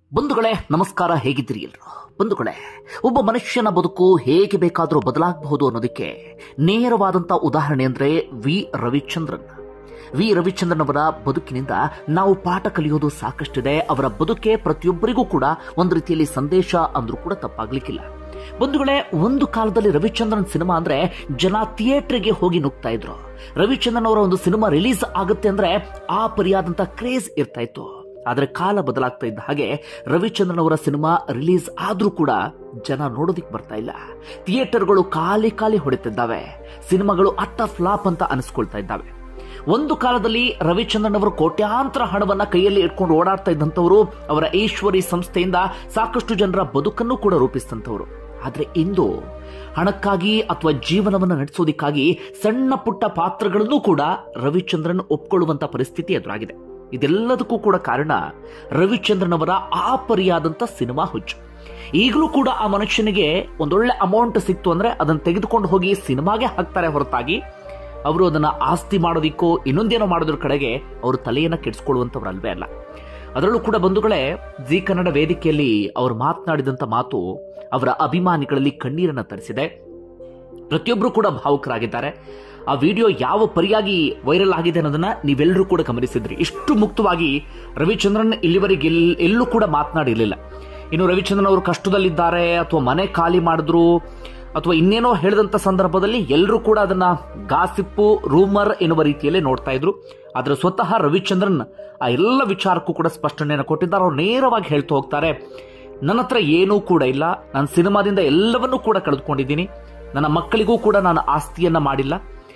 ಬಂಧುಗಳೇ ನಮಸ್ಕಾರ ಹೇಗಿದ್ದೀರಿ ಎಲ್ರು ಬಂಧುಗಳೇ ಒಬ್ಬ ಮನುಷ್ಯನ ಬದುಕು ಹೇಗೆ ಬೇಕಾದರೂ ಬದಲಾಗಬಹುದು ಅನ್ನೋದಕ್ಕೆ ನೇರವಾದಂತ ಉದಾಹರಣೆ ಅಂದ್ರೆ ವಿ ರವಿಚಂದ್ರನ್ ವಿ ರವಿಚಂದ್ರನ್ ಅವರ ಬದುಕಿನಿಂದ ನಾವು ಪಾಠ ಕಲಿಯೋದು ಸಾಕಷ್ಟಿದೆ ಅವರ ಬದುಕೆ ಪ್ರತಿಯೊಬ್ಬರಿಗೂ ಕೂಡ ಒಂದು ರೀತಿಯಲ್ಲಿ ಸಂದೇಶ ಅಂದ್ರೂ ಕೂಡ ತಪ್ಪಾಗ್ಲಿಕ್ಕಿಲ್ಲ ಬಂಧುಗಳೇ ಒಂದು ಕಾಲದಲ್ಲಿ ರವಿಚಂದ್ರನ್ ಸಿನಿಮಾ ಅಂದ್ರೆ ಜನ ಥಿಯೇಟರ್ಗೆ ಹೋಗಿ ನುಗ್ತಾ ಇದ್ರು ರವಿಚಂದ್ರನ್ ಅವರ ಒಂದು ಸಿನಿಮಾ ರಿಲೀಸ್ ಆಗುತ್ತೆ ಅಂದ್ರೆ ಆ ಪರಿಯಾದಂತ ಕ್ರೇಜ್ ಇರ್ತಾ ಇತ್ತು ಆದ್ರೆ ಕಾಲ ಬದಲಾಗ್ತಾ ಇದ್ದ ಹಾಗೆ ರವಿಚಂದ್ರನ್ ಅವರ ಸಿನಿಮಾ ರಿಲೀಸ್ ಆದ್ರೂ ಕೂಡ ಜನ ನೋಡೋದಿಕ್ ಬರ್ತಾ ಇಲ್ಲ ಥಿಯೇಟರ್ಗಳು ಖಾಲಿ ಖಾಲಿ ಹೊಡಿತಿದ್ದಾವೆ ಸಿನಿಮಾಗಳು ಅಟ್ಟ ಫ್ಲಾಪ್ ಅಂತ ಅನಿಸ್ಕೊಳ್ತಾ ಇದ್ದಾವೆ ಒಂದು ಕಾಲದಲ್ಲಿ ರವಿಚಂದ್ರನ್ ಅವರು ಕೋಟ್ಯಾಂತರ ಹಣವನ್ನ ಕೈಯಲ್ಲಿ ಇಟ್ಕೊಂಡು ಓಡಾಡ್ತಾ ಇದ್ದಂಥವರು ಅವರ ಈಶ್ವರಿ ಸಂಸ್ಥೆಯಿಂದ ಸಾಕಷ್ಟು ಜನರ ಬದುಕನ್ನು ಕೂಡ ರೂಪಿಸಿದಂಥವರು ಆದ್ರೆ ಇಂದು ಹಣಕ್ಕಾಗಿ ಅಥವಾ ಜೀವನವನ್ನು ನಡೆಸೋದಿಕ್ಕಾಗಿ ಸಣ್ಣ ಪುಟ್ಟ ಪಾತ್ರಗಳನ್ನು ಕೂಡ ರವಿಚಂದ್ರನ್ ಒಪ್ಕೊಳ್ಳುವಂತ ಪರಿಸ್ಥಿತಿ ಎದುರಾಗಿದೆ ಇದೆಲ್ಲದಕ್ಕೂ ಕೂಡ ಕಾರಣ ರವಿಚಂದ್ರನ್ ಅವರ ಆ ಪರಿಯಾದಂತ ಸಿನಿಮಾ ಹುಚ್ಚು ಈಗಲೂ ಕೂಡ ಆ ಮನುಷ್ಯನಿಗೆ ಒಂದೊಳ್ಳೆ ಅಮೌಂಟ್ ಸಿಕ್ತು ಅಂದ್ರೆ ಅದನ್ನ ತೆಗೆದುಕೊಂಡು ಹೋಗಿ ಸಿನಿಮಾಗೆ ಹಾಕ್ತಾರೆ ಹೊರತಾಗಿ ಅವರು ಅದನ್ನ ಆಸ್ತಿ ಮಾಡೋದಿಕ್ಕೋ ಇನ್ನೊಂದೇನೋ ಮಾಡೋದ್ರ ಕಡೆಗೆ ಅವರು ತಲೆಯನ್ನ ಕೆಡಿಸ್ಕೊಳ್ಳುವಂತವ್ರು ಅಲ್ವೇ ಅಲ್ಲ ಅದರಲ್ಲೂ ಕೂಡ ಬಂಧುಗಳೇ ಜಿ ಕನ್ನಡ ವೇದಿಕೆಯಲ್ಲಿ ಅವರು ಮಾತನಾಡಿದಂತ ಮಾತು ಅವರ ಅಭಿಮಾನಿಗಳಲ್ಲಿ ಕಣ್ಣೀರನ್ನ ತರಿಸಿದೆ ಪ್ರತಿಯೊಬ್ಬರು ಕೂಡ ಭಾವುಕರಾಗಿದ್ದಾರೆ ಆ ವಿಡಿಯೋ ಯಾವ ಪರಿಯಾಗಿ ವೈರಲ್ ಆಗಿದೆ ಅನ್ನೋದನ್ನ ನೀವೆಲ್ಲರೂ ಕೂಡ ಗಮನಿಸಿದ್ರಿ ಇಷ್ಟು ಮುಕ್ತವಾಗಿ ರವಿಚಂದ್ರನ್ ಇಲ್ಲಿವರೆಗೆ ಎಲ್- ಎಲ್ಲೂ ಕೂಡ ಮಾತನಾಡಿರಲಿಲ್ಲ ಇನ್ನು ರವಿಚಂದ್ರನ್ ಅವರು ಕಷ್ಟದಲ್ಲಿದ್ದಾರೆ ಅಥವಾ ಮನೆ ಖಾಲಿ ಮಾಡಿದ್ರು ಅಥವಾ ಇನ್ನೇನೋ ಹೇಳಿದಂತ ಸಂದರ್ಭದಲ್ಲಿ ಎಲ್ಲರೂ ಕೂಡ ಅದನ್ನ ಗಾಸಿಪ್ಪು ರೂಮರ್ ಎನ್ನುವ ರೀತಿಯಲ್ಲೇ ನೋಡ್ತಾ ಇದ್ರು ಆದ್ರೆ ಸ್ವತಃ ರವಿಚಂದ್ರನ್ ಆ ಎಲ್ಲ ವಿಚಾರಕ್ಕೂ ಕೂಡ ಸ್ಪಷ್ಟನೆಯನ್ನು ಕೊಟ್ಟಿದ್ದಾರೆ ಅವ್ರು ನೇರವಾಗಿ ಹೇಳ್ತಾ ಹೋಗ್ತಾರೆ ನನ್ನ ಹತ್ರ ಏನೂ ಕೂಡ ಇಲ್ಲ ನಾನು ಸಿನಿಮಾದಿಂದ ಎಲ್ಲವನ್ನೂ ಕೂಡ ಕಳೆದುಕೊಂಡಿದ್ದೀನಿ ನನ್ನ ಮಕ್ಕಳಿಗೂ ಕೂಡ ನಾನು ಆಸ್ತಿಯನ್ನ ಮಾಡಿಲ್ಲ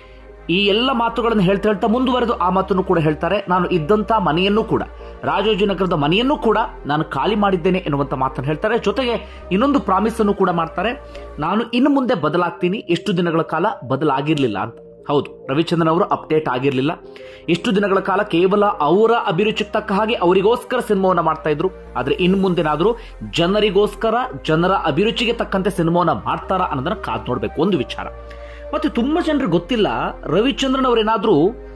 ಈ ಎಲ್ಲ ಮಾತುಗಳನ್ನು ಹೇಳ್ತಾ ಹೇಳ್ತಾ ಮುಂದುವರೆದು ಆ ಮಾತನ್ನು ಕೂಡ ಹೇಳ್ತಾರೆ ನಾನು ಇದ್ದಂತ ಮನೆಯನ್ನು ಕೂಡ ರಾಜಾಜಿನಗರದ ಮನೆಯನ್ನು ಕೂಡ ನಾನು ಖಾಲಿ ಮಾಡಿದ್ದೇನೆ ಎನ್ನುವಂತ ಮಾತನ್ನು ಹೇಳ್ತಾರೆ ಜೊತೆಗೆ ಇನ್ನೊಂದು ಪ್ರಾಮಿಸ್ ಅನ್ನು ಕೂಡ ಮಾಡ್ತಾರೆ ನಾನು ಇನ್ನು ಮುಂದೆ ಬದಲಾಗ್ತೀನಿ ಎಷ್ಟು ದಿನಗಳ ಕಾಲ ಬದಲಾಗಿರ್ಲಿಲ್ಲ ಅಂತ ಹೌದು ರವಿಚಂದ್ರನ್ ಅವರು ಅಪ್ಡೇಟ್ ಆಗಿರ್ಲಿಲ್ಲ ಎಷ್ಟು ದಿನಗಳ ಕಾಲ ಕೇವಲ ಅವರ ಅಭಿರುಚಿಗೆ ತಕ್ಕ ಹಾಗೆ ಅವರಿಗೋಸ್ಕರ ಸಿನಿಮಾವನ್ನ ಮಾಡ್ತಾ ಇದ್ರು ಆದ್ರೆ ಇನ್ನು ಮುಂದೆನಾದ್ರೂ ಜನರಿಗೋಸ್ಕರ ಜನರ ಅಭಿರುಚಿಗೆ ತಕ್ಕಂತೆ ಸಿನಿಮಾವನ್ನ ಮಾಡ್ತಾರಾ ಅನ್ನೋದನ್ನ ಕಾದ್ ನೋಡ್ಬೇಕು ಒಂದು ವಿಚಾರ ಮತ್ತೆ ತುಂಬಾ ಜನರಿಗೆ ಗೊತ್ತಿಲ್ಲ ರವಿಚಂದ್ರನ್ ಅವರೇನಾದ್ರೂ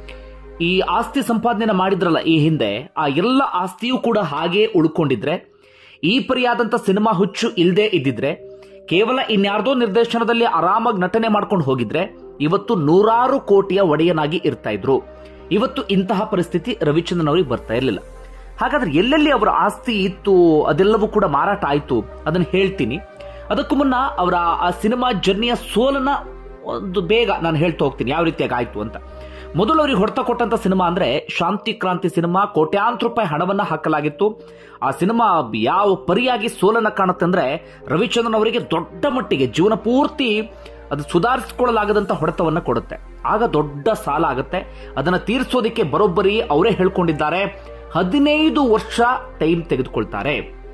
ಈ ಆಸ್ತಿ ಸಂಪಾದನೆ ಮಾಡಿದ್ರಲ್ಲ ಈ ಹಿಂದೆ ಆ ಎಲ್ಲ ಆಸ್ತಿಯೂ ಕೂಡ ಹಾಗೆ ಉಳ್ಕೊಂಡಿದ್ರೆ ಈ ಪರಿಯಾದಂತ ಸಿನಿಮಾ ಹುಚ್ಚು ಇಲ್ಲದೆ ಇದ್ದಿದ್ರೆ ಕೇವಲ ಇನ್ಯಾರ್ದೋ ನಿರ್ದೇಶನದಲ್ಲಿ ಆರಾಮಾಗಿ ನಟನೆ ಮಾಡ್ಕೊಂಡು ಹೋಗಿದ್ರೆ ಇವತ್ತು ನೂರಾರು ಕೋಟಿಯ ಒಡೆಯನಾಗಿ ಇರ್ತಾ ಇದ್ರು ಇವತ್ತು ಇಂತಹ ಪರಿಸ್ಥಿತಿ ರವಿಚಂದ್ರನ್ ಅವರಿಗೆ ಬರ್ತಾ ಇರಲಿಲ್ಲ ಹಾಗಾದ್ರೆ ಎಲ್ಲೆಲ್ಲಿ ಅವರ ಆಸ್ತಿ ಇತ್ತು ಅದೆಲ್ಲವೂ ಕೂಡ ಮಾರಾಟ ಆಯ್ತು ಅದನ್ನ ಹೇಳ್ತೀನಿ ಅದಕ್ಕೂ ಮುನ್ನ ಅವರ ಆ ಸಿನಿಮಾ ಜರ್ನಿಯ ಸೋಲನ್ನ ಒಂದು ಬೇಗ ನಾನು ಹೇಳ್ತಾ ಹೋಗ್ತೀನಿ ಯಾವ ರೀತಿಯಾಗಿ ಆಯ್ತು ಅಂತ ಮೊದಲು ಅವರಿಗೆ ಹೊಡೆತ ಕೊಟ್ಟಂತ ಸಿನಿಮಾ ಅಂದ್ರೆ ಶಾಂತಿ ಕ್ರಾಂತಿ ಸಿನಿಮಾ ಕೋಟ್ಯಾಂತರ ರೂಪಾಯಿ ಹಣವನ್ನ ಹಾಕಲಾಗಿತ್ತು ಆ ಸಿನಿಮಾ ಯಾವ ಪರಿಯಾಗಿ ಸೋಲನ್ನ ಕಾಣುತ್ತೆ ಅಂದ್ರೆ ರವಿಚಂದ್ರನ್ ಅವರಿಗೆ ದೊಡ್ಡ ಮಟ್ಟಿಗೆ ಜೀವನ ಪೂರ್ತಿ ಅದು ಸುಧಾರಿಸಿಕೊಳ್ಳಲಾಗದಂತ ಹೊಡೆತವನ್ನ ಕೊಡುತ್ತೆ ಆಗ ದೊಡ್ಡ ಸಾಲ ಆಗುತ್ತೆ ಅದನ್ನ ತೀರಿಸೋದಿಕ್ಕೆ ಬರೋಬ್ಬರಿ ಅವರೇ ಹೇಳ್ಕೊಂಡಿದ್ದಾರೆ ಹದಿನೈದು ವರ್ಷ ಟೈಮ್ ತೆಗೆದುಕೊಳ್ತಾರೆ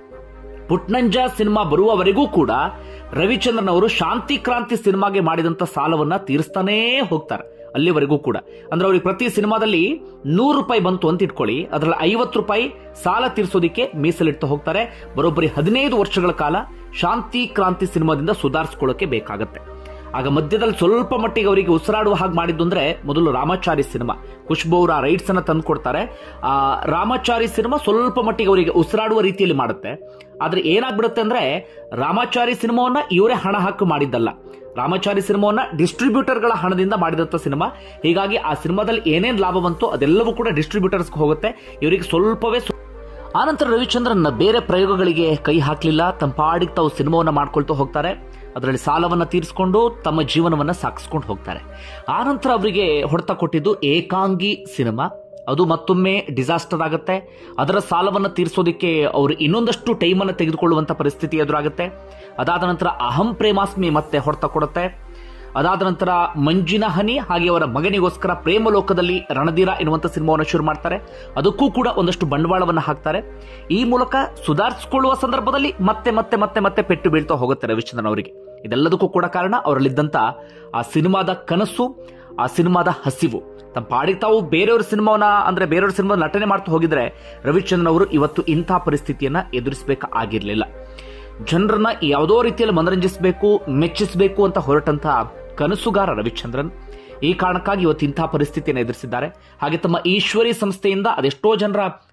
ಪುಟ್ನಂಜ ಸಿನಿಮಾ ಬರುವವರೆಗೂ ಕೂಡ ರವಿಚಂದ್ರನ್ ಅವರು ಶಾಂತಿ ಕ್ರಾಂತಿ ಸಿನಿಮಾಗೆ ಮಾಡಿದಂತ ಸಾಲವನ್ನ ತೀರಿಸ್ತಾನೇ ಹೋಗ್ತಾರೆ ಅಲ್ಲಿವರೆಗೂ ಕೂಡ ಅಂದ್ರೆ ಅವ್ರಿಗೆ ಪ್ರತಿ ಸಿನಿಮಾದಲ್ಲಿ ನೂರು ರೂಪಾಯಿ ಬಂತು ಅಂತ ಇಟ್ಕೊಳ್ಳಿ ಅದರಲ್ಲಿ ಐವತ್ತು ರೂಪಾಯಿ ಸಾಲ ತೀರಿಸೋದಿಕ್ಕೆ ಮೀಸಲಿಡ್ತಾ ಹೋಗ್ತಾರೆ ಬರೋಬ್ಬರಿ ಹದಿನೈದು ವರ್ಷಗಳ ಕಾಲ ಶಾಂತಿ ಕ್ರಾಂತಿ ಸಿನಿಮಾದಿಂದ ಸುಧಾರಿಸ್ಕೊಳ್ಳೋಕೆ ಬೇಕಾಗತ್ತೆ ಆಗ ಮಧ್ಯದಲ್ಲಿ ಸ್ವಲ್ಪ ಮಟ್ಟಿಗೆ ಅವರಿಗೆ ಉಸಿರಾಡುವ ಹಾಗೆ ಮಾಡಿದ್ದು ಅಂದ್ರೆ ಮೊದಲು ರಾಮಾಚಾರಿ ಸಿನಿಮಾ ಖುಷ್ಬು ಅವರ ರೈಟ್ಸ್ ಅನ್ನ ತಂದು ಕೊಡ್ತಾರೆ ಆ ರಾಮಾಚಾರಿ ಸಿನಿಮಾ ಸ್ವಲ್ಪ ಮಟ್ಟಿಗೆ ಅವರಿಗೆ ಉಸಿರಾಡುವ ರೀತಿಯಲ್ಲಿ ಮಾಡುತ್ತೆ ಆದ್ರೆ ಏನಾಗ್ಬಿಡುತ್ತೆ ಅಂದ್ರೆ ರಾಮಾಚಾರಿ ಸಿನಿಮಾವನ್ನ ಇವರೇ ಹಣ ಹಾಕಿ ಮಾಡಿದ್ದಲ್ಲ ರಾಮಾಚಾರಿ ಸಿನಿಮಾವನ್ನ ಡಿಸ್ಟ್ರಿಬ್ಯೂಟರ್ಗಳ ಹಣದಿಂದ ಮಾಡಿದಂತ ಸಿನಿಮಾ ಹೀಗಾಗಿ ಆ ಸಿನಿಮಾದಲ್ಲಿ ಏನೇನ್ ಲಾಭ ಬಂತು ಅದೆಲ್ಲವೂ ಕೂಡ ಡಿಸ್ಟ್ರಿಬ್ಯೂಟರ್ಸ್ಗೆ ಹೋಗುತ್ತೆ ಇವರಿಗೆ ಸ್ವಲ್ಪವೇ ಸ್ವ- ಆನಂತರ ರವಿಚಂದ್ರನ್ ಬೇರೆ ಪ್ರಯೋಗಗಳಿಗೆ ಕೈ ಹಾಕಲಿಲ್ಲ ತಮ್ಮ ಪಾಡಿಗೆ ತಾವು ಸಿನಿಮಾವನ್ನ ಮಾಡ್ಕೊಳ್ತಾ ಹೋಗ್ತಾರೆ ಅದರಲ್ಲಿ ಸಾಲವನ್ನ ತೀರಿಸಿಕೊಂಡು ತಮ್ಮ ಜೀವನವನ್ನ ಸಾಗಿಸ್ಕೊಂಡು ಹೋಗ್ತಾರೆ ಆನಂತರ ಅವರಿಗೆ ಹೊಡೆತ ಕೊಟ್ಟಿದ್ದು ಏಕಾಂಗಿ ಸಿನಿಮಾ ಅದು ಮತ್ತೊಮ್ಮೆ ಡಿಸಾಸ್ಟರ್ ಆಗುತ್ತೆ ಅದರ ಸಾಲವನ್ನ ತೀರಿಸೋದಕ್ಕೆ ಅವರು ಇನ್ನೊಂದಷ್ಟು ಟೈಮನ್ನು ತೆಗೆದುಕೊಳ್ಳುವಂತ ಪರಿಸ್ಥಿತಿ ಎದುರಾಗುತ್ತೆ ಅದಾದ ನಂತರ ಅಹಂ ಪ್ರೇಮಾಸ್ಮಿ ಮತ್ತೆ ಹೊಡೆತ ಕೊಡುತ್ತೆ ಅದಾದ ನಂತರ ಮಂಜಿನ ಹನಿ ಹಾಗೆ ಅವರ ಮಗನಿಗೋಸ್ಕರ ಪ್ರೇಮ ಲೋಕದಲ್ಲಿ ರಣಧೀರ ಎನ್ನುವಂತ ಸಿನಿಮಾವನ್ನು ಶುರು ಮಾಡ್ತಾರೆ ಅದಕ್ಕೂ ಕೂಡ ಒಂದಷ್ಟು ಬಂಡವಾಳವನ್ನು ಹಾಕ್ತಾರೆ ಈ ಮೂಲಕ ಸುಧಾರಿಸಿಕೊಳ್ಳುವ ಸಂದರ್ಭದಲ್ಲಿ ಮತ್ತೆ ಮತ್ತೆ ಮತ್ತೆ ಮತ್ತೆ ಪೆಟ್ಟು ಬೀಳ್ತಾ ಹೋಗುತ್ತೆ ರವಿಚಂದ್ರನ್ ಅವರಿಗೆ ಇದೆಲ್ಲದಕ್ಕೂ ಕೂಡ ಕಾರಣ ಅವರಲ್ಲಿದ್ದಂತ ಆ ಸಿನಿಮಾದ ಕನಸು ಆ ಸಿನಿಮಾದ ಹಸಿವು ತಮ್ಮ ಪಾಡಿಗೆ ತಾವು ಬೇರೆಯವ್ರ ಸಿನಿಮಾವನ್ನ ಅಂದ್ರೆ ಬೇರೆಯವ್ರ ಸಿನಿಮಾ ನಟನೆ ಮಾಡ್ತಾ ಹೋಗಿದ್ರೆ ರವಿಚಂದ್ರನ್ ಅವರು ಇವತ್ತು ಇಂತಹ ಪರಿಸ್ಥಿತಿಯನ್ನ ಎದುರಿಸಬೇಕಾಗಿರ್ಲಿಲ್ಲ ಜನರನ್ನ ಯಾವುದೋ ರೀತಿಯಲ್ಲಿ ಮನರಂಜಿಸಬೇಕು ಮೆಚ್ಚಿಸಬೇಕು ಅಂತ ಹೊರಟಂತಹ ಕನಸುಗಾರ ರವಿಚಂದ್ರನ್ ಈ ಕಾರಣಕ್ಕಾಗಿ ಇವತ್ತು ಇಂತಹ ಪರಿಸ್ಥಿತಿಯನ್ನು ಎದುರಿಸಿದ್ದಾರೆ ಹಾಗೆ ತಮ್ಮ ಈಶ್ವರಿ ಸಂಸ್ಥೆಯಿಂದ ಅದೆಷ್ಟೋ ಜನರ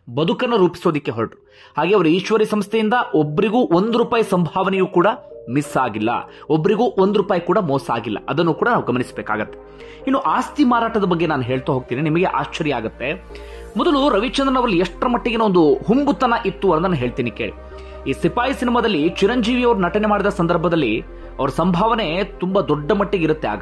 ಬದುಕನ್ನು ರೂಪಿಸೋದಿಕ್ಕೆ ಹೊರಟರು ಹಾಗೆ ಅವರು ಈಶ್ವರಿ ಸಂಸ್ಥೆಯಿಂದ ಒಬ್ಬರಿಗೂ ಒಂದು ರೂಪಾಯಿ ಸಂಭಾವನೆಯೂ ಕೂಡ ಮಿಸ್ ಆಗಿಲ್ಲ ಒಬ್ಬರಿಗೂ ಒಂದು ರೂಪಾಯಿ ಕೂಡ ಮೋಸ ಆಗಿಲ್ಲ ಅದನ್ನು ಕೂಡ ನಾವು ಗಮನಿಸಬೇಕಾಗತ್ತೆ ಇನ್ನು ಆಸ್ತಿ ಮಾರಾಟದ ಬಗ್ಗೆ ನಾನು ಹೇಳ್ತಾ ಹೋಗ್ತೀನಿ ನಿಮಗೆ ಆಶ್ಚರ್ಯ ಆಗುತ್ತೆ ಮೊದಲು ರವಿಚಂದ್ರನ್ ಅವರಲ್ಲಿ ಎಷ್ಟರ ಮಟ್ಟಿಗಿನ ಒಂದು ಹುಂಬುತನ ಇತ್ತು ಅನ್ನೋದನ್ನ ಹೇಳ್ತೀನಿ ಕೇಳಿ ಈ ಸಿಪಾಯಿ ಸಿನಿಮಾದಲ್ಲಿ ಚಿರಂಜೀವಿ ಅವರು ನಟನೆ ಮಾಡಿದ ಸಂದರ್ಭದಲ್ಲಿ ಅವ್ರ ಸಂಭಾವನೆ ತುಂಬಾ ದೊಡ್ಡ ಮಟ್ಟಿಗೆ ಇರುತ್ತೆ ಆಗ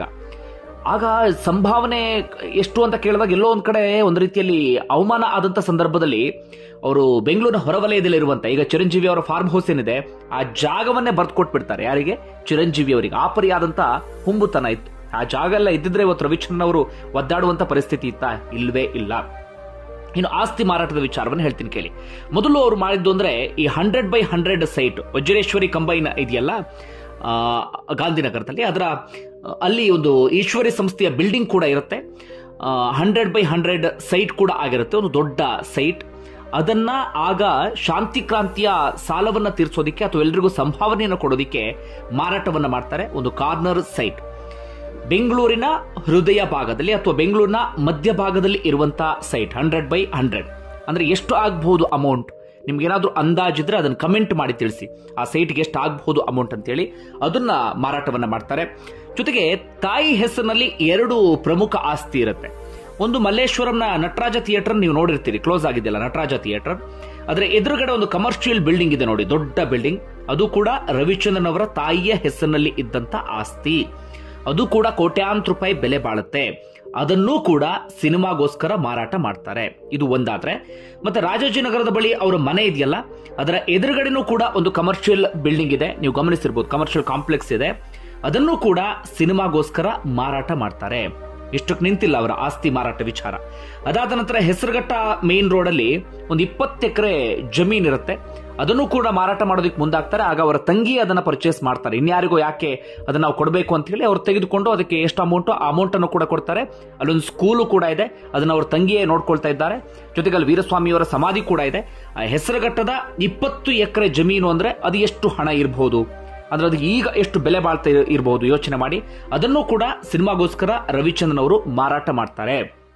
ಆಗ ಸಂಭಾವನೆ ಎಷ್ಟು ಅಂತ ಕೇಳಿದಾಗ ಎಲ್ಲೋ ಒಂದ್ ಕಡೆ ಒಂದು ರೀತಿಯಲ್ಲಿ ಅವಮಾನ ಆದಂತ ಸಂದರ್ಭದಲ್ಲಿ ಅವರು ಬೆಂಗಳೂರಿನ ಹೊರವಲಯದಲ್ಲಿ ಇರುವಂತ ಈಗ ಚಿರಂಜೀವಿ ಅವರ ಫಾರ್ಮ್ ಹೌಸ್ ಏನಿದೆ ಆ ಜಾಗವನ್ನೇ ಬರ್ದು ಕೊಟ್ಬಿಡ್ತಾರೆ ಯಾರಿಗೆ ಚಿರಂಜೀವಿ ಅವರಿಗೆ ಆ ಪರಿಯಾದಂತ ಹುಂಬುತನ ಇತ್ತು ಆ ಜಾಗ ಎಲ್ಲ ಇದ್ದಿದ್ರೆ ಇವತ್ತು ರವಿಚಂದ್ರನ್ ಅವರು ಒದ್ದಾಡುವಂತ ಪರಿಸ್ಥಿತಿ ಇತ್ತ ಇಲ್ವೇ ಇಲ್ಲ ಇನ್ನು ಆಸ್ತಿ ಮಾರಾಟದ ವಿಚಾರವನ್ನು ಹೇಳ್ತೀನಿ ಕೇಳಿ ಮೊದಲು ಅವರು ಮಾಡಿದ್ದು ಅಂದ್ರೆ ಈ hundred by hundred site Vajreshwari combine ಇದೆಯಲ್ಲ ಆ, ಗಾಂಧಿನಗರದಲ್ಲಿ ಅದರ ಆ, ಅಲ್ಲಿ ಒಂದು ಈಶ್ವರಿ ಸಂಸ್ಥೆಯ ಬಿಲ್ಡಿಂಗ್ ಕೂಡ ಇರುತ್ತೆ ಹಂಡ್ರೆಡ್ ಬೈ ಹಂಡ್ರೆಡ್ ಸೈಟ್ ಕೂಡ ಆಗಿರುತ್ತೆ ಒಂದು ದೊಡ್ಡ ಸೈಟ್ ಅದನ್ನ ಆಗ ಶಾಂತಿ ಕ್ರಾಂತಿಯ ಸಾಲವನ್ನ ತೀರಿಸೋದಿಕ್ಕೆ ಅಥವಾ ಎಲ್ರಿಗೂ ಸಂಭಾವನೆಯನ್ನು ಕೊಡೋದಿಕ್ಕೆ ಮಾರಾಟವನ್ನ ಮಾಡ್ತಾರೆ ಒಂದು ಕಾರ್ನರ್ ಸೈಟ್ ಬೆಂಗಳೂರಿನ ಹೃದಯ ಭಾಗದಲ್ಲಿ ಅಥವಾ ಬೆಂಗಳೂರಿನ ಮಧ್ಯ ಭಾಗದಲ್ಲಿ ಇರುವಂತಹ ಸೈಟ್ ಹಂಡ್ರೆಡ್ ಬೈ ಹಂಡ್ರೆಡ್ ಅಂದ್ರೆ ಎಷ್ಟು ಆಗಬಹುದು ಅಮೌಂಟ್ ನಿಮ್ಗೆ ಏನಾದ್ರೂ ಅಂದಾಜಿದ್ರೆ ಅದನ್ನ ಕಮೆಂಟ್ ಮಾಡಿ ತಿಳಿಸಿ ಆ ಸೈಟ್ಗೆ ಎಷ್ಟು ಆಗಬಹುದು ಅಮೌಂಟ್ ಅಂತೇಳಿ ಅದನ್ನ ಮಾರಾಟವನ್ನ ಮಾಡ್ತಾರೆ ಜೊತೆಗೆ ತಾಯಿ ಹೆಸರಿನಲ್ಲಿ ಎರಡು ಪ್ರಮುಖ ಆಸ್ತಿ ಇರುತ್ತೆ ಒಂದು ಮಲ್ಲೇಶ್ವರಂನ ನಟರಾಜ ಥಿಯೇಟರ್ ನೀವು ನೋಡಿರ್ತೀರಿ ಕ್ಲೋಸ್ ಆಗಿದೆಯಲ್ಲ ನಟರಾಜ ಥಿಯೇಟರ್ ಅದರ ಎದುರುಗಡೆ ಒಂದು ಕಮರ್ಷಿಯಲ್ ಬಿಲ್ಡಿಂಗ್ ಇದೆ ನೋಡಿ ದೊಡ್ಡ ಬಿಲ್ಡಿಂಗ್ ಅದು ಕೂಡ ರವಿಚಂದ್ರನ್ ಅವರ ತಾಯಿಯ ಹೆಸರಿನಲ್ಲಿ ಇದ್ದಂತ ಆಸ್ತಿ ಅದು ಕೂಡ ಕೋಟ್ಯಾಂತರ ರೂಪಾಯಿ ಬೆಲೆ ಬಾಳುತ್ತೆ ಅದನ್ನೂ ಕೂಡ ಸಿನಿಮಾಗೋಸ್ಕರ ಮಾರಾಟ ಮಾಡ್ತಾರೆ ಇದು ಒಂದಾದ್ರೆ ಮತ್ತೆ ರಾಜಾಜಿನಗರದ ಬಳಿ ಅವರ ಮನೆ ಇದೆಯಲ್ಲ ಅದರ ಎದುರುಗಡೆನೂ ಕೂಡ ಒಂದು ಕಮರ್ಷಿಯಲ್ ಬಿಲ್ಡಿಂಗ್ ಇದೆ ನೀವು ಗಮನಿಸಿರ್ಬೋದು ಕಮರ್ಷಿಯಲ್ ಕಾಂಪ್ಲೆಕ್ಸ್ ಇದೆ ಅದನ್ನು ಕೂಡ ಸಿನಿಮಾಗೋಸ್ಕರ ಮಾರಾಟ ಮಾಡ್ತಾರೆ ಇಷ್ಟಕ್ಕೆ ನಿಂತಿಲ್ಲ ಅವರ ಆಸ್ತಿ ಮಾರಾಟ ವಿಚಾರ ಅದಾದ ನಂತರ ಹೆಸರುಘಟ್ಟ ಮೇನ್ ರೋಡ್ ಅಲ್ಲಿ ಒಂದು ಇಪ್ಪತ್ತು ಎಕರೆ ಜಮೀನ್ ಇರುತ್ತೆ ಅದನ್ನು ಕೂಡ ಮಾರಾಟ ಮಾಡೋದಕ್ಕೆ ಮುಂದಾಗ್ತಾರೆ ಆಗ ಅವರ ತಂಗಿ ಅದನ್ನ ಪರ್ಚೇಸ್ ಮಾಡ್ತಾರೆ ಇನ್ಯಾರಿಗೂ ಯಾಕೆ ಅದನ್ನ ನಾವು ಕೊಡಬೇಕು ಅಂತ ಹೇಳಿ ಅವ್ರು ತೆಗೆದುಕೊಂಡು ಅದಕ್ಕೆ ಎಷ್ಟು ಅಮೌಂಟ್ ಆ ಅಮೌಂಟ್ ಅನ್ನು ಕೂಡ ಕೊಡ್ತಾರೆ ಅಲ್ಲೊಂದು ಸ್ಕೂಲು ಕೂಡ ಇದೆ ಅದನ್ನ ಅವ್ರ ತಂಗಿಯೇ ನೋಡ್ಕೊಳ್ತಾ ಇದ್ದಾರೆ ಜೊತೆಗೆ ಅಲ್ಲಿ ವೀರಸ್ವಾಮಿಯವರ ಸಮಾಧಿ ಕೂಡ ಇದೆ ಆ ಹೆಸರುಘಟ್ಟದ ಇಪ್ಪತ್ತು ಎಕರೆ ಜಮೀನು ಅಂದ್ರೆ ಅದು ಎಷ್ಟು ಹಣ ಇರಬಹುದು ಅಂದ್ರೆ ಅದು ಈಗ ಎಷ್ಟು ಬೆಲೆ ಬಾಳ್ತಾ ಇರ- ಇರಬಹುದು ಯೋಚನೆ ಮಾಡಿ ಅದನ್ನು ಕೂಡ ಸಿನಿಮಾಗೋಸ್ಕರ ರವಿಚಂದ್ರನ್ ಅವರು ಮಾರಾಟ ಮಾಡ್ತಾರೆ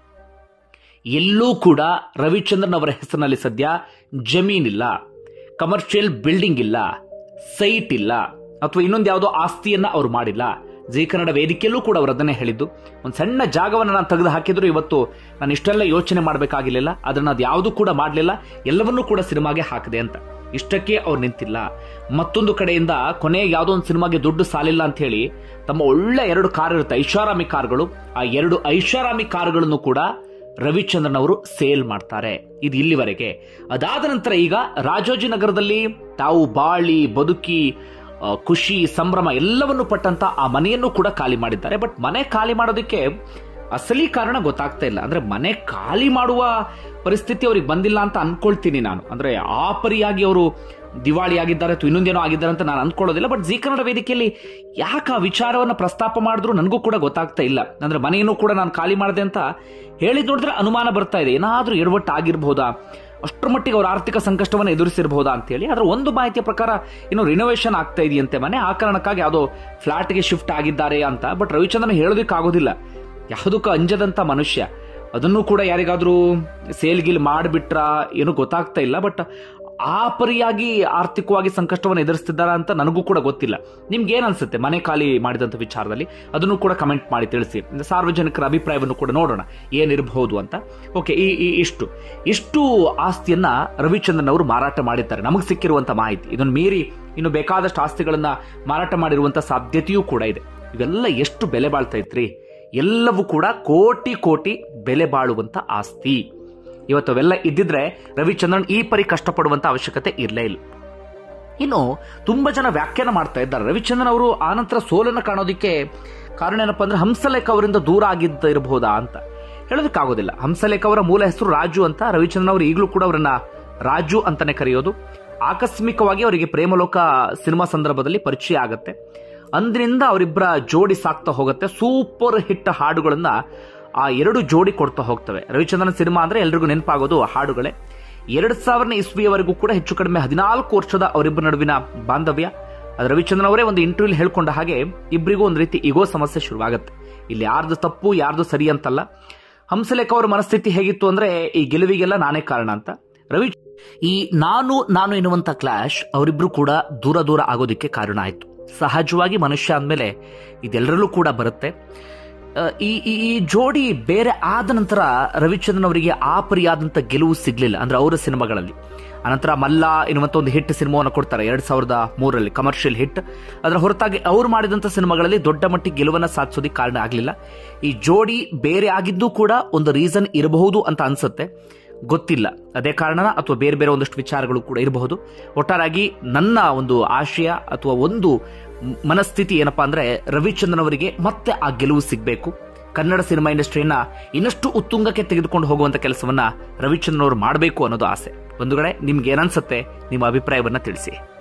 ಎಲ್ಲೂ ಕೂಡ ರವಿಚಂದ್ರನ್ ಅವರ ಹೆಸರಿನಲ್ಲಿ ಸದ್ಯ ಜಮೀನಿಲ್ಲ ಕಮರ್ಷಿಯಲ್ ಬಿಲ್ಡಿಂಗ್ ಇಲ್ಲ ಸೈಟ್ ಇಲ್ಲ ಅಥವಾ ಇನ್ನೊಂದು ಯಾವುದೋ ಆಸ್ತಿಯನ್ನ ಅವ್ರು ಮಾಡಿಲ್ಲ ಜಿ ಕನ್ನಡ ವೇದಿಕೆಯಲ್ಲೂ ಕೂಡ ಅವರು ಅದನ್ನೇ ಹೇಳಿದ್ದು ಒಂದು ಸಣ್ಣ ಜಾಗವನ್ನು ನಾನು ತೆಗೆದು ಹಾಕಿದ್ರು ಇವತ್ತು ನಾನು ಇಷ್ಟೆಲ್ಲ ಯೋಚನೆ ಮಾಡಬೇಕಾಗಿರ್ಲಿಲ್ಲ ಅದನ್ನ ಅದು ಯಾವುದು ಕೂಡ ಮಾಡಲಿಲ್ಲ ಎಲ್ಲವನ್ನೂ ಕೂಡ ಸಿನಿಮಾಗೆ ಹಾಕಿದೆ ಅಂತ ಇಷ್ಟಕ್ಕೆ ಅವ್ರು ನಿಂತಿಲ್ಲ ಮತ್ತೊಂದು ಕಡೆಯಿಂದ ಕೊನೆಗೆ ಯಾವುದೋ ಒಂದು ಸಿನಿಮಾಗೆ ದುಡ್ಡು ಸಾಲಿಲ್ಲ ಅಂತ ಹೇಳಿ ತಮ್ಮ ಒಳ್ಳೆ ಎರಡು ಕಾರ್ ಇರುತ್ತೆ ಐಷಾರಾಮಿ ಕಾರ್ಗಳು ಆ ಎರಡು ಐಷಾರಾಮಿ ಕಾರುಗಳನ್ನು ಕೂಡ ರವಿಚಂದ್ರನ್ ಅವರು ಸೇಲ್ ಮಾಡ್ತಾರೆ ಇದು ಇಲ್ಲಿವರೆಗೆ ಅದಾದ ನಂತರ ಈಗ ರಾಜೋಜಿನಗರದಲ್ಲಿ ತಾವು ಬಾಳಿ ಬದುಕಿ ಆ, ಖುಷಿ ಸಂಭ್ರಮ ಎಲ್ಲವನ್ನು ಪಟ್ಟಂತ ಆ ಮನೆಯನ್ನು ಕೂಡ ಖಾಲಿ ಮಾಡಿದ್ದಾರೆ ಬಟ್ ಮನೆ ಖಾಲಿ ಮಾಡೋದಕ್ಕೆ ಅಸಲಿ ಕಾರಣ ಗೊತ್ತಾಗ್ತಾ ಇಲ್ಲ ಅಂದ್ರೆ ಮನೆ ಖಾಲಿ ಮಾಡುವ ಪರಿಸ್ಥಿತಿ ಅವ್ರಿಗೆ ಬಂದಿಲ್ಲ ಅಂತ ಅನ್ಕೊಳ್ತೀನಿ ನಾನು ಅಂದ್ರೆ ಆ ಪರಿಯಾಗಿ ಅವರು ದಿವಾಳಿ ಆಗಿದ್ದಾರೆ ಅಥವಾ ಇನ್ನೊಂದೇನೋ ಆಗಿದ್ದಾರೆ ಅಂತ ನಾನು ಅನ್ಕೊಳ್ಳೋದಿಲ್ಲ ಬಟ್ ಜಿ ಕನ್ನಡ ವೇದಿಕೆಯಲ್ಲಿ ಯಾಕೆ ಆ ವಿಚಾರವನ್ನ ಪ್ರಸ್ತಾಪ ಮಾಡಿದ್ರು ನನಗೂ ಕೂಡ ಗೊತ್ತಾಗ್ತಾ ಇಲ್ಲ ಅಂದ್ರೆ ಮನೆಯನ್ನು ಕೂಡ ನಾನು ಖಾಲಿ ಮಾಡಿದೆ ಅಂತ ಹೇಳಿದ್ ನೋಡಿದ್ರೆ ಅನುಮಾನ ಬರ್ತಾ ಇದೆ ಏನಾದ್ರೂ ಎಡವಟ್ಟು ಆಗಿರ್ಬೋದಾ ಅಷ್ಟರ ಮಟ್ಟಿಗೆ ಅವ್ರ ಆರ್ಥಿಕ ಸಂಕಷ್ಟವನ್ನು ಎದುರಿಸಿರಬಹುದಾ ಅಂತ ಹೇಳಿ ಅದರ ಒಂದು ಮಾಹಿತಿಯ ಪ್ರಕಾರ ಇನ್ನು ರಿನೋವೇಷನ್ ಆಗ್ತಾ ಇದೆಯಂತೆ ಮನೆ ಆ ಕಾರಣಕ್ಕಾಗಿ ಯಾವುದೋ ಫ್ಲಾಟ್ಗೆ ಶಿಫ್ಟ್ ಆಗಿದ್ದಾರೆ ಅಂತ ಬಟ್ ರವಿಚಂದ್ರನ್ ಹೇಳೋದಕ್ಕೆ ಆಗೋದಿಲ್ಲ ಯಾವುದಕ್ಕೂ ಅಂಜದಂತ ಮನುಷ್ಯ ಅದನ್ನು ಕೂಡ ಯಾರಿಗಾದ್ರೂ ಸೇಲ್ ಗೀಲ್ ಮಾಡಿಬಿಟ್ರ ಏನು ಗೊತ್ತಾಗ್ತಾ ಇಲ್ಲ ಬಟ್ ಆ ಪರಿಯಾಗಿ ಆರ್ಥಿಕವಾಗಿ ಸಂಕಷ್ಟವನ್ನು ಎದುರಿಸ್ತಿದ್ದಾರ ಅಂತ ನನಗೂ ಕೂಡ ಗೊತ್ತಿಲ್ಲ ನಿಮ್ಗೆ ಏನ್ ಅನ್ಸುತ್ತೆ ಮನೆ ಖಾಲಿ ಮಾಡಿದಂತ ವಿಚಾರದಲ್ಲಿ ಅದನ್ನು ಕೂಡ ಕಮೆಂಟ್ ಮಾಡಿ ತಿಳಿಸಿ ಸಾರ್ವಜನಿಕರ ಅಭಿಪ್ರಾಯವನ್ನು ಕೂಡ ನೋಡೋಣ ಏನಿರಬಹುದು ಅಂತ ಓಕೆ ಈ ಈ ಇಷ್ಟು ಇಷ್ಟು ಆಸ್ತಿಯನ್ನ ರವಿಚಂದ್ರನ್ ಅವರು ಮಾರಾಟ ಮಾಡಿದ್ದಾರೆ ನಮಗೆ ಸಿಕ್ಕಿರುವಂತ ಮಾಹಿತಿ ಇದನ್ನು ಮೀರಿ ಇನ್ನು ಬೇಕಾದಷ್ಟು ಆಸ್ತಿಗಳನ್ನ ಮಾರಾಟ ಮಾಡಿರುವಂತ ಸಾಧ್ಯತೆಯೂ ಕೂಡ ಇದೆ ಇವೆಲ್ಲ ಎಷ್ಟು ಬೆಲೆ ಬಾಳ್ತಾ ಇತ್ರಿ ಎಲ್ಲವೂ ಕೂಡ ಕೋಟಿ ಕೋಟಿ ಬೆಲೆ ಬಾಳುವಂತ ಆಸ್ತಿ ಇವತ್ತು ಅವೆಲ್ಲ ಇದ್ದಿದ್ರೆ ರವಿಚಂದ್ರನ್ ಈ ಪರಿ ಕಷ್ಟಪಡುವಂತ ಅವಶ್ಯಕತೆ ಇರಲೇ ಇಲ್ಲ ಇನ್ನು ತುಂಬಾ ಜನ ವ್ಯಾಖ್ಯಾನ ಮಾಡ್ತಾ ಇದ್ದಾರೆ ರವಿಚಂದ್ರನ್ ಅವರು ಆನಂತರ ಸೋಲನ್ನು ಕಾಣೋದಿಕ್ಕೆ ಕಾರಣ ಏನಪ್ಪಾ ಅಂದ್ರೆ ಹಂಸಲೇಖ ಅವರಿಂದ ದೂರ ಆಗಿದ್ದ ಇರಬಹುದಾ ಅಂತ ಹೇಳೋದಕ್ಕಾಗೋದಿಲ್ಲ ಹಂಸಲೇಖ ಅವರ ಮೂಲ ಹೆಸರು ರಾಜು ಅಂತ ರವಿಚಂದ್ರನ್ ಅವರು ಈಗಲೂ ಕೂಡ ಅವರನ್ನ ರಾಜು ಅಂತಾನೆ ಕರೆಯೋದು ಆಕಸ್ಮಿಕವಾಗಿ ಅವರಿಗೆ ಪ್ರೇಮಲೋಕ ಸಿನಿಮಾ ಸಂದರ್ಭದಲ್ಲಿ ಪರಿಚಯ ಆಗತ್ತೆ ಅಂದಿನಿಂದ ಅವರಿಬ್ಬರ ಜೋಡಿ ಸಾಕ್ತಾ ಹೋಗುತ್ತೆ ಸೂಪರ್ ಹಿಟ್ ಹಾಡುಗಳನ್ನ ಆ ಎರಡು ಜೋಡಿ ಕೊಡ್ತಾ ಹೋಗ್ತವೆ ರವಿಚಂದ್ರನ್ ಸಿನಿಮಾ ಅಂದ್ರೆ ಎಲ್ರಿಗೂ ನೆನಪಾಗೋದು ಆ ಹಾಡುಗಳೇ ಎರಡ್ ಸಾವಿರನೇ ಇಸ್ವಿಯವರೆಗೂ ಕೂಡ ಹೆಚ್ಚು ಕಡಿಮೆ ಹದಿನಾಲ್ಕು ವರ್ಷದ ಅವರಿಬ್ಬರ ನಡುವಿನ ಬಾಂಧವ್ಯ ಅದು ರವಿಚಂದ್ರನ್ ಅವರೇ ಒಂದು ಇಂಟರ್ವ್ಯೂ ಹೇಳ್ಕೊಂಡ ಹಾಗೆ ಇಬ್ಬರಿಗೂ ಒಂದು ರೀತಿ ಇಗೋ ಸಮಸ್ಯೆ ಶುರುವಾಗುತ್ತೆ ಇಲ್ಲಿ ಯಾರ್ದು ತಪ್ಪು ಯಾರ್ದು ಸರಿ ಅಂತಲ್ಲ ಹಂಸಲೇಖ ಅವರ ಮನಸ್ಥಿತಿ ಹೇಗಿತ್ತು ಅಂದ್ರೆ ಈ ಗೆಲುವಿಗೆಲ್ಲ ನಾನೇ ಕಾರಣ ಅಂತ ರವಿ ಈ ನಾನು ನಾನು ಎನ್ನುವಂತ ಕ್ಲಾಶ್ ಅವರಿಬ್ರು ಕೂಡ ದೂರ ದೂರ ಆಗೋದಿಕ್ಕೆ ಕಾರಣ ಆಯ್ತು ಸಹಜವಾಗಿ ಮನುಷ್ಯ ಅಂದಮೇಲೆ ಇದೆಲ್ಲರಲ್ಲೂ ಕೂಡ ಬರುತ್ತೆ ಆ, ಈ ಈ ಈ ಜೋಡಿ ಬೇರೆ ಆದ ನಂತರ ರವಿಚಂದ್ರನ್ ಅವರಿಗೆ ಆ ಪರಿಯಾದಂತ ಗೆಲುವು ಸಿಗ್ಲಿಲ್ಲ ಅಂದ್ರೆ ಅವರ ಸಿನಿಮಾಗಳಲ್ಲಿ ಅನಂತರ ಮಲ್ಲ ಎನ್ನುವಂತ ಒಂದು ಹಿಟ್ ಸಿನಿಮಾವನ್ನು ಕೊಡ್ತಾರೆ ಎರಡ್ ಸಾವಿರದ ಮೂರರಲ್ಲಿ ಕಮರ್ಷಿಯಲ್ ಹಿಟ್ ಅದರ ಹೊರತಾಗಿ ಅವ್ರು ಮಾಡಿದಂತ ಸಿನಿಮಾಗಳಲ್ಲಿ ದೊಡ್ಡ ಮಟ್ಟಿಗೆ ಗೆಲುವನ್ನ ಸಾಧಿಸೋದಕ್ಕೆ ಕಾರಣ ಆಗಲಿಲ್ಲ ಈ ಜೋಡಿ ಬೇರೆ ಆಗಿದ್ದು ಕೂಡ ಒಂದು ರೀಸನ್ ಇರಬಹುದು ಅಂತ ಅನ್ಸುತ್ತೆ ಗೊತ್ತಿಲ್ಲ ಅದೇ ಕಾರಣನ ಅಥವಾ ಬೇರೆ ಬೇರೆ ಒಂದಷ್ಟು ವಿಚಾರಗಳು ಕೂಡ ಇರಬಹುದು ಒಟ್ಟಾರಾಗಿ ನನ್ನ ಒಂದು ಆಶಯ ಅಥವಾ ಒಂದು ಮ್- ಮನಸ್ಥಿತಿ ಏನಪ್ಪಾ ಅಂದ್ರೆ ರವಿಚಂದ್ರನ್ ಅವರಿಗೆ ಮತ್ತೆ ಆ ಗೆಲುವು ಸಿಗಬೇಕು ಕನ್ನಡ ಸಿನಿಮಾ ಇಂಡಸ್ಟ್ರಿಯನ್ನ ಇನ್ನಷ್ಟು ಉತ್ತುಂಗಕ್ಕೆ ತೆಗೆದುಕೊಂಡು ಹೋಗುವಂತ ಕೆಲಸವನ್ನ ರವಿಚಂದ್ರನ್ ಅವರು ಮಾಡಬೇಕು ಅನ್ನೋದು ಆಸೆ ಬಂಧುಗಳೇ ನಿಮ್ಗೆ ಏನನ್ಸುತ್ತೆ ನಿಮ್ಮ ಅಭಿಪ್ರಾಯವನ್ನ ತಿಳಿಸಿ